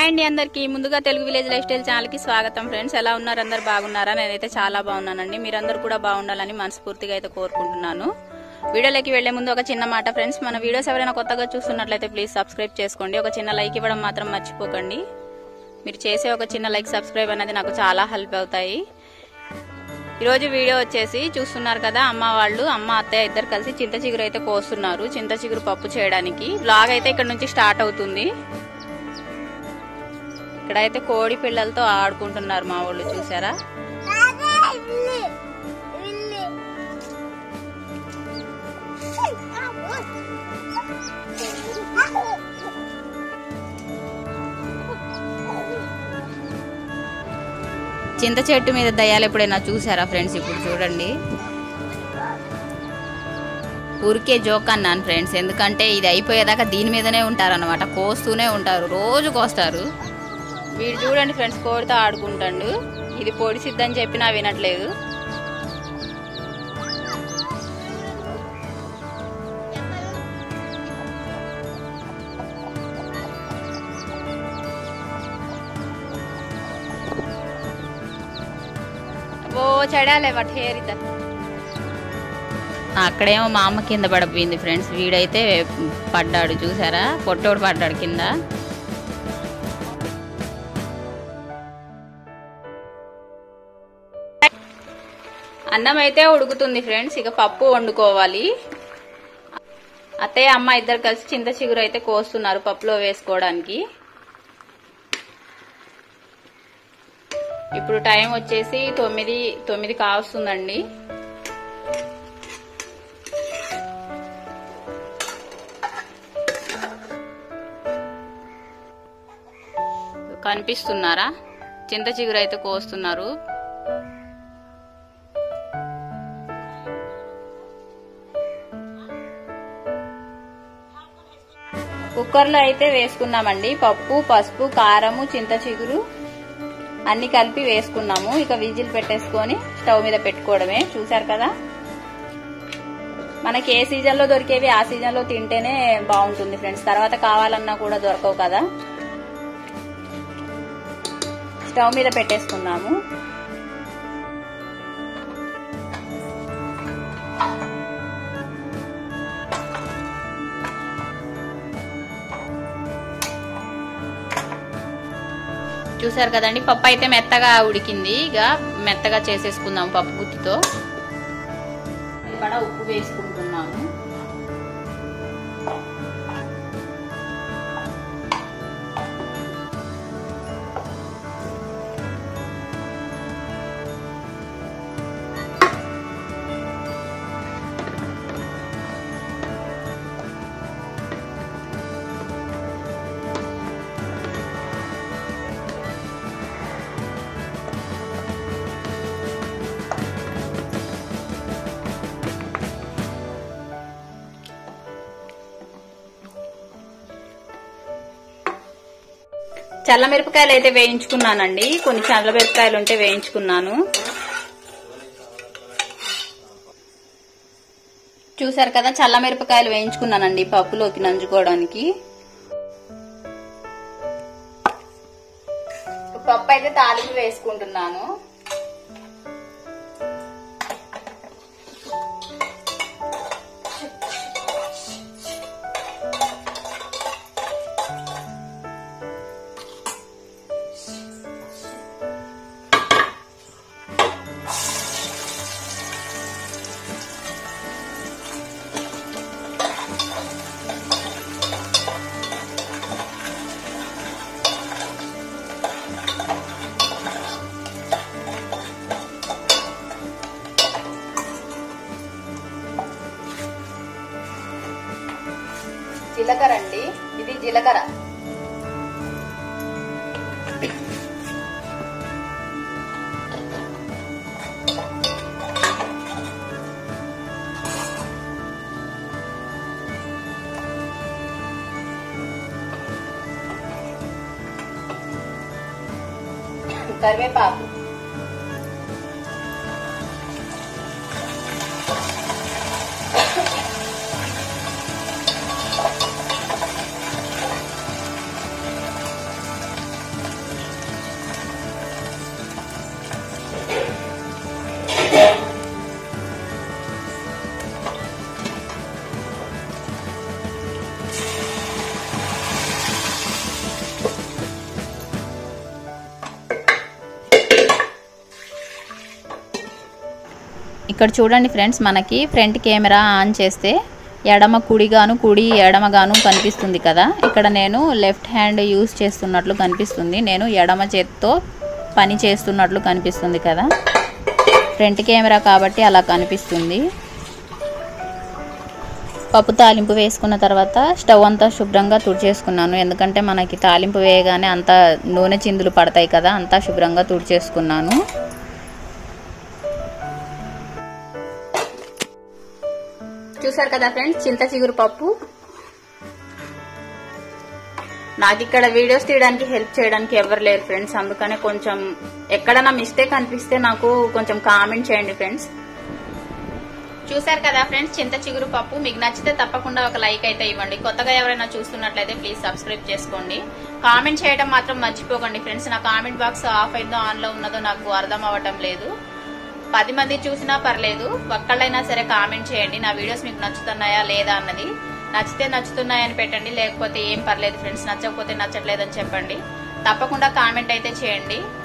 అండి అందరికి ముందుగా Telugu village life style channel కి స్వాగతం ఫ్రెండ్స్ ఎలా ఉన్నారు అందరు బాగున్నారా నేనైతే చాలా బాగున్నానండి మీరందరూ కూడా బాగుండాలని మనస్ఫూర్తిగా అయితే కోరుకుంటున్నాను వీడియోలోకి వెళ్లే ముందు ఒక చిన్న మాట ఫ్రెండ్స్ మన వీడియోస్ ఎవరైనా కొత్తగా చూస్తున్నట్లయితే ప్లీజ్ సబ్స్క్రైబ్ చేసుకోండి ఒక చిన్న లైక్ ఇవ్వడం మాత్రం మర్చిపోకండి మీరు చేసే ఒక చిన్న లైక్ సబ్స్క్రైబ్ అనేది నాకు చాలా హెల్ప్ అవుతాయి ఈరోజు వీడియో వచ్చేసి చూస్తున్నారు కదా అమ్మ వాళ్ళు అమ్మ అత్తయ్య ఇద్దరు కలిసి చింత చిగురు అయితే కోస్తున్నారు చింత చిగురు పప్పు చేయడానికి బ్లాగ్ అయితే ఇక్కడ నుంచి స్టార్ట్ అవుతుంది ఇక్కడైతే కోడి పిల్లలతో ఆడుకుంటున్నారు మా వాళ్ళు చూసారా చింత చెట్టు మీద దయ్యాలు ఎప్పుడైనా చూసారా ఫ్రెండ్స్ ఇప్పుడు చూడండి ఊరికే జోక్ అన్నాను ఫ్రెండ్స్ ఎందుకంటే ఇది అయిపోయేదాకా దీని మీదనే ఉంటారన్నమాట కోస్తూనే ఉంటారు రోజు కోస్తారు వీడు చూడండి ఫ్రెండ్స్ కోడితో ఆడుకుంటాడు ఇది పొడిసిద్దని చెప్పినా వినట్లేదు ఓ చెడాలే వాటి హేర్ ఇద్దా అక్కడేమో మా అమ్మ కింద పడిపోయింది ఫ్రెండ్స్ వీడైతే పడ్డాడు చూసారా పొట్టోడు పడ్డాడు కింద అన్నం అయితే ఉడుకుతుంది ఫ్రెండ్స్ ఇక పప్పు వండుకోవాలి అత్తయ్య అమ్మ ఇద్దరు కలిసి చింత చిగురు అయితే కోస్తున్నారు పప్పులో వేసుకోవడానికి ఇప్పుడు టైం వచ్చేసి తొమ్మిది తొమ్మిది కావస్తుందండి కనిపిస్తున్నారా చింత చిగురు అయితే కోస్తున్నారు కుక్కర్లో అయితే వేసుకున్నామండి పప్పు పసుపు కారము చింత చిగురు అన్ని కలిపి వేసుకున్నాము ఇక విజిల్ పెట్టేసుకొని స్టవ్ మీద పెట్టుకోవడమే చూసారు కదా మనకి ఏ సీజన్ లో దొరికేవి ఆ సీజన్ లో తింటేనే బాగుంటుంది ఫ్రెండ్స్ తర్వాత కావాలన్నా కూడా దొరకవు కదా స్టవ్ మీద పెట్టేసుకున్నాము చూసారు కదండి పప్పు అయితే మెత్తగా ఉడికింది ఇక మెత్తగా చేసేసుకుందాం పప్పు గుత్తితో ఇక్కడ ఉప్పు వేసుకుంటున్నాను చల్ల మిరపకాయలు అయితే వేయించుకున్నానండి కొన్ని చల్ల మిరపకాయలు ఉంటే వేయించుకున్నాను చూసారు కదా చల్ల మిరపకాయలు వేయించుకున్నానండి పప్పులోకి నంచుకోవడానికి పప్పు అయితే తాలింపు వేసుకుంటున్నాను జీలకర్ర అండి ఇది జీలకర్ర కరివేపాకు ఇక్కడ చూడండి ఫ్రెండ్స్ మనకి ఫ్రంట్ కెమెరా ఆన్ చేస్తే ఎడమ కుడిగాను కుడి ఎడమగాను కనిపిస్తుంది కదా ఇక్కడ నేను లెఫ్ట్ హ్యాండ్ యూస్ చేస్తున్నట్లు కనిపిస్తుంది నేను ఎడమ చేత్తో పని చేస్తున్నట్లు కనిపిస్తుంది కదా ఫ్రంట్ కెమెరా కాబట్టి అలా కనిపిస్తుంది పప్పు తాలింపు వేసుకున్న తర్వాత స్టవ్ అంతా శుభ్రంగా తుడిచేసుకున్నాను ఎందుకంటే మనకి తాలింపు వేయగానే అంతా నూనె చిందులు పడతాయి కదా అంతా శుభ్రంగా తుడిచేసుకున్నాను చూసారు కదా ఫ్రెండ్స్ చింత చిగురు పప్పు నాకు ఇక్కడ వీడియోస్ తీయడానికి హెల్ప్ చేయడానికి ఎవరు లేరు ఫ్రెండ్స్ అందుకనే కొంచెం ఎక్కడన్నా మిస్టేక్ అనిపిస్తే నాకు కొంచెం కామెంట్ చేయండి ఫ్రెండ్స్ చూసారు కదా ఫ్రెండ్స్ చింత చిగురు పప్పు మీకు నచ్చితే తప్పకుండా ఒక లైక్ అయితే ఇవ్వండి కొత్తగా ఎవరైనా చూస్తున్నట్లయితే ప్లీజ్ సబ్స్క్రైబ్ చేసుకోండి కామెంట్ చేయడం మాత్రం మర్చిపోకండి ఫ్రెండ్స్ నా కామెంట్ బాక్స్ ఆఫ్ అయిందో ఆన్ లో ఉన్నదో నాకు అర్థం అవ్వటం లేదు పది మంది చూసినా పర్లేదు ఒక్కళ్ళైనా సరే కామెంట్ చేయండి నా వీడియోస్ మీకు నచ్చుతున్నాయా లేదా అన్నది నచ్చితే నచ్చుతున్నాయని పెట్టండి లేకపోతే ఏం పర్లేదు ఫ్రెండ్స్ నచ్చకపోతే నచ్చట్లేదని చెప్పండి తప్పకుండా కామెంట్ అయితే చేయండి